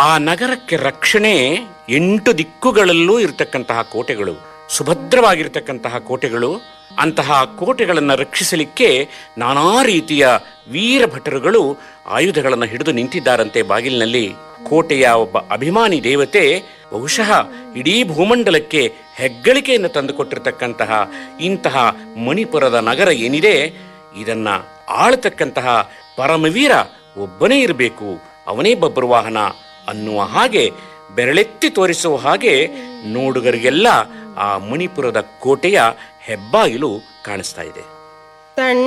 ಆ ನಗರಕ್ಕೆ ರಕ್ಷಣೆ ಎಂಟು ದಿಕ್ಕುಗಳಲ್ಲೂ ಇರತಕ್ಕಂತಹ ಕೋಟೆಗಳು ಸುಭದ್ರವಾಗಿರ್ತಕ್ಕಂತಹ ಕೋಟೆಗಳು ಅಂತಹ ಕೋಟೆಗಳನ್ನು ರಕ್ಷಿಸಲಿಕ್ಕೆ ನಾನಾ ರೀತಿಯ ವೀರ ಭಟರುಗಳು ಆಯುಧಗಳನ್ನು ಹಿಡಿದು ನಿಂತಿದ್ದಾರಂತೆ ಬಾಗಿಲಿನಲ್ಲಿ ಕೋಟೆಯ ಒಬ್ಬ ಅಭಿಮಾನಿ ದೇವತೆ ಬಹುಶಃ ಇಡೀ ಭೂಮಂಡಲಕ್ಕೆ ಹೆಗ್ಗಳಿಕೆಯನ್ನು ತಂದುಕೊಟ್ಟಿರ್ತಕ್ಕಂತಹ ಇಂತಹ ಮಣಿಪುರದ ನಗರ ಏನಿದೆ ಇದನ್ನ ಆಳತಕ್ಕಂತಹ ಪರಮವೀರ ಒಬ್ಬನೇ ಇರಬೇಕು ಅವನೇ ಬಬ್ರುವಾಹನ ಅನ್ನುವ ಹಾಗೆ ಬೆರಳೆತ್ತಿ ತೋರಿಸುವ ಹಾಗೆ ನೋಡುಗರಿಗೆಲ್ಲ ಆ ಮಣಿಪುರದ ಕೋಟೆಯ ಹೆಬ್ಬಾಗಿಲು ಕಾಣಿಸ್ತಾ ಇದೆ ಸಣ್ಣ